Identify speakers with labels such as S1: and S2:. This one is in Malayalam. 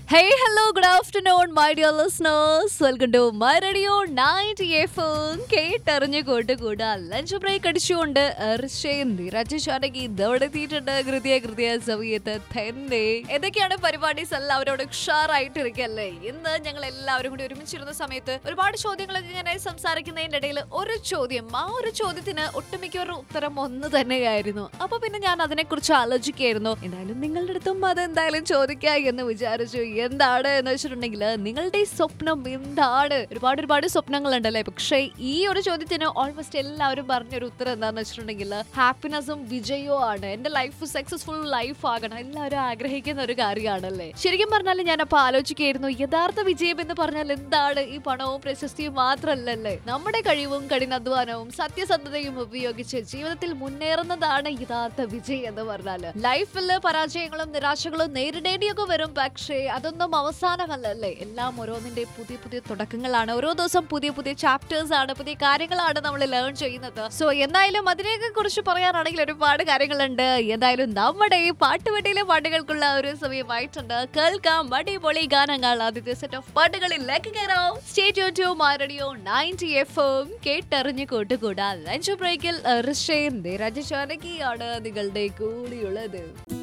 S1: Hey, hello, good afternoon, my dear listeners. Welcome to my radio 90 FM. കേട്ടറിഞ്ഞ് കൂട്ടുകൂടാ ലഞ്ച് ബ്രേക്ക് അടിച്ചുകൊണ്ട് എർഷയും നിരജശാനകി ഇതോടെ എത്തിയിട്ടുണ്ട് കൃത്യ കൃത്യ സമയത്ത് തന്നെ എന്തൊക്കെയാണ് പരിപാടീസ് എല്ലാവരോട് ഉഷാറായിട്ടിരിക്കല്ലേ ഇന്ന് ഞങ്ങൾ എല്ലാവരും കൂടി ഒരുമിച്ചിരുന്ന സമയത്ത് ഒരുപാട് ചോദ്യങ്ങളൊക്കെ ഇങ്ങനെ സംസാരിക്കുന്നതിന്റെ ഇടയിൽ ഒരു ചോദ്യം ആ ഒരു ചോദ്യത്തിന് ഒട്ടുമിക്കവരുടെ ഉത്തരം ഒന്ന് തന്നെയായിരുന്നു അപ്പൊ പിന്നെ ഞാൻ അതിനെക്കുറിച്ച് ആലോചിക്കായിരുന്നു എന്തായാലും നിങ്ങളുടെ അടുത്തും അത് എന്തായാലും ചോദിക്കുക എന്ന് വിചാരിച്ചു എന്താണ് എന്ന് വെച്ചിട്ടുണ്ടെങ്കിൽ നിങ്ങളുടെ സ്വപ്നം എന്താണ് ഒരുപാട് ഒരുപാട് സ്വപ്നങ്ങൾ ഉണ്ടല്ലേ പക്ഷേ ഈ ഒരു ചോദ്യത്തിന് ഓൾമോസ്റ്റ് എല്ലാവരും പറഞ്ഞൊരു ഉത്തരം എന്താണെന്ന് വെച്ചിട്ടുണ്ടെങ്കിൽ ഹാപ്പിനെസ്സും വിജയവും ആണ് എന്റെ ലൈഫ് സക്സസ്ഫുൾ ലൈഫ് ആകണം എല്ലാവരും ആഗ്രഹിക്കുന്ന ഒരു കാര്യമാണല്ലേ ശരിക്കും പറഞ്ഞാൽ ഞാൻ അപ്പൊ ആലോചിക്കായിരുന്നു യഥാർത്ഥ വിജയം എന്ന് പറഞ്ഞാൽ എന്താണ് ഈ പണവും പ്രശസ്തിയും മാത്രമല്ലല്ലേ നമ്മുടെ കഴിവും കഠിനാധ്വാനവും സത്യസന്ധതയും ഉപയോഗിച്ച് ജീവിതത്തിൽ മുന്നേറുന്നതാണ് യഥാർത്ഥ വിജയം എന്ന് പറഞ്ഞാല് ലൈഫിൽ പരാജയങ്ങളും നിരാശകളും നേരിടേണ്ടിയൊക്കെ വരും പക്ഷേ അതൊന്നും അവസാനമല്ലല്ലേ എല്ലാം ഓരോന്നിന്റെ പുതിയ പുതിയ തുടക്കങ്ങളാണ് ഓരോ ദിവസം പുതിയ പുതിയ ചാപ്റ്റേഴ്സ് ആണ് പുതിയ കാര്യങ്ങളാണ് നമ്മൾ ലേൺ ചെയ്യുന്നത് സോ എന്തായാലും അതിനെയൊക്കെ കുറിച്ച് പറയാനാണെങ്കിൽ ഒരുപാട് കാര്യങ്ങളുണ്ട് എന്തായാലും നമ്മുടെ ഈ പാട്ടുപെട്ടിയിലെ പാട്ടുകൾക്കുള്ള ഒരു സമയമായിട്ടുണ്ട് കേൾക്കാം അടിപൊളി ഗാനങ്ങൾ ആദ്യത്തെ സെറ്റ് ഓഫ് പാട്ടുകളിലേക്ക് കയറാം stay tuned to my radio ninety F M കേട്ടറിഞ്ഞ് കൂട്ടുകൂടാ ലഞ്ച് ബ്രേക്കിൽ ഋഷേന്ദ് രാജശാനകിയാണ് നിങ്ങളുടെ കൂടിയുള്ളത്